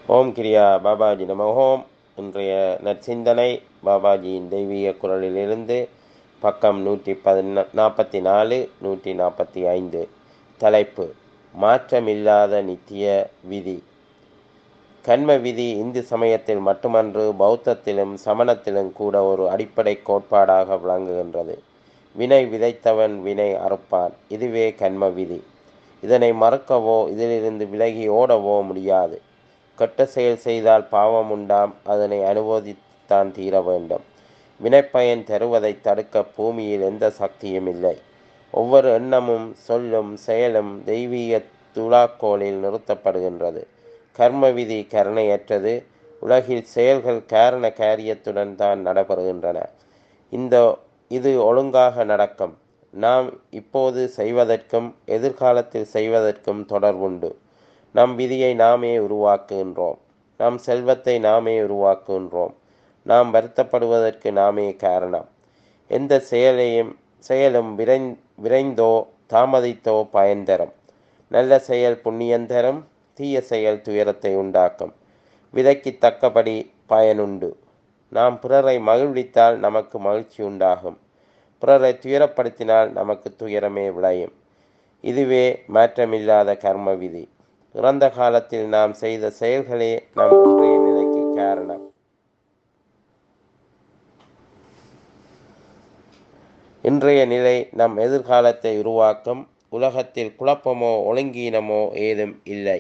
ஓம் கிரியா பாபாஜி நம ஓம் இன்றைய நற்சிந்தனை பாபாஜியின் தெய்வீக குரலிலிருந்து பக்கம் நூற்றி பதின நாற்பத்தி நாலு நூற்றி நாற்பத்தி ஐந்து தலைப்பு மாற்றமில்லாத நித்திய விதி கண்ம விதி இந்து சமயத்தில் மட்டுமன்று பௌத்தத்திலும் சமணத்திலும் கூட ஒரு அடிப்படை கோட்பாடாக விளங்குகின்றது வினை விதைத்தவன் வினை அறுப்பான் இதுவே கண்ம விதி இதனை மறுக்கவோ இதிலிருந்து விலகி ஓடவோ முடியாது கெட்ட செயல் செய்தால் பாவம் உண்டாம் அதனை அனுபவித்தான் தீர வேண்டும் வினைப்பயன் தருவதை தடுக்க பூமியில் எந்த சக்தியும் இல்லை ஒவ்வொரு எண்ணமும் சொல்லும் செயலும் தெய்வீக துலாக்கோளில் நிறுத்தப்படுகின்றது கர்ம விதி கருணையற்றது உலகில் செயல்கள் காரண காரியத்துடன் தான் நடைபெறுகின்றன இந்த இது ஒழுங்காக நடக்கும் நாம் இப்போது செய்வதற்கும் எதிர்காலத்தில் செய்வதற்கும் தொடர்புண்டு நம் விதியை நாமே உருவாக்குகின்றோம் நம் செல்வத்தை நாமே உருவாக்குகின்றோம் நாம் வருத்தப்படுவதற்கு நாமே காரணம் எந்த செயலையும் செயலும் விரை விரைந்தோ தாமதித்தோ பயன் தரும் நல்ல செயல் புண்ணியம் தரும் தீய செயல் துயரத்தை உண்டாக்கும் விதைக்கு தக்கபடி பயனுண்டு நாம் பிறரை மகிழ்வித்தால் நமக்கு மகிழ்ச்சி உண்டாகும் பிறரை துயரப்படுத்தினால் நமக்கு துயரமே விளையும் இதுவே மாற்றமில்லாத கர்ம விதி இறந்த காலத்தில் நாம் செய்த செயல்களே நம் இன்றைய நிலைக்கு காரணம் இன்றைய நிலை நம் எதிர்காலத்தை உருவாக்கும் உலகத்தில் குழப்பமோ ஒழுங்கீனமோ ஏதும் இல்லை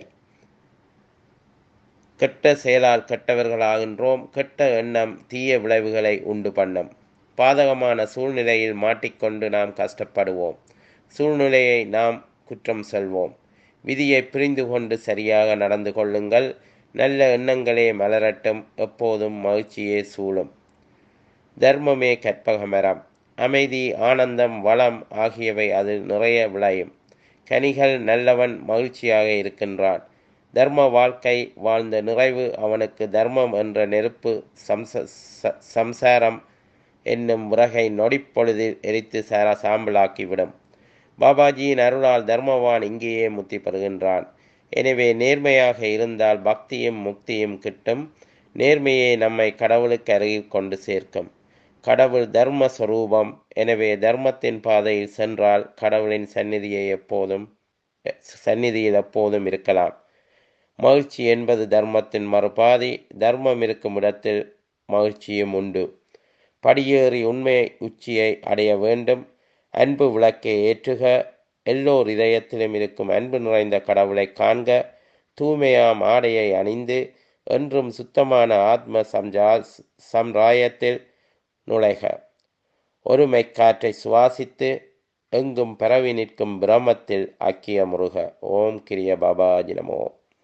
கெட்ட செயலால் கெட்டவர்களாகின்றோம் கெட்ட எண்ணம் தீய விளைவுகளை உண்டு பண்ணும் பாதகமான சூழ்நிலையில் மாட்டிக்கொண்டு நாம் கஷ்டப்படுவோம் சூழ்நிலையை நாம் குற்றம் செல்வோம் விதியை புரிந்து கொண்டு சரியாக நடந்து கொள்ளுங்கள் நல்ல எண்ணங்களே மலரட்டும் எப்போதும் மகிழ்ச்சியே சூழும் தர்மமே கற்பகமரம் அமைதி ஆனந்தம் வளம் ஆகியவை அது நிறைய விளையும் கனிகள் நல்லவன் மகிழ்ச்சியாக இருக்கின்றான் தர்ம வாழ்க்கை வாழ்ந்த நிறைவு அவனுக்கு தர்மம் என்ற நெருப்பு சம்ச சம்சாரம் என்னும் விறகை நொடிப்பொழுதில் எரித்து சாரா சாம்பலாக்கிவிடும் பாபாஜியின் அருளால் தர்மவான் இங்கேயே முத்தி பெறுகின்றான் எனவே நேர்மையாக இருந்தால் பக்தியும் முக்தியும் கிட்டும் நேர்மையே நம்மை கடவுளுக்கு அருகில் கொண்டு சேர்க்கும் கடவுள் தர்ம ஸ்வரூபம் எனவே தர்மத்தின் பாதையில் சென்றால் கடவுளின் சந்நிதியை எப்போதும் சந்நிதியில் எப்போதும் இருக்கலாம் மகிழ்ச்சி என்பது தர்மத்தின் மறுபாதி தர்மம் இருக்கும் இடத்தில் மகிழ்ச்சியும் உண்டு படியேறி உண்மை உச்சியை அடைய வேண்டும் அன்பு விளக்கை ஏற்றுக எல்லோர் இதயத்திலும் இருக்கும் அன்பு நிறைந்த கடவுளை காண்க தூய்மையாம் ஆடையை அணிந்து என்றும் சுத்தமான ஆத்ம சம்ஜா சம்ராயத்தில் நுழைக ஒருமை காற்றை சுவாசித்து எங்கும் பரவி நிற்கும் பிரமத்தில் அக்கிய முருக ஓம் கிரிய பாபாஜி நமோ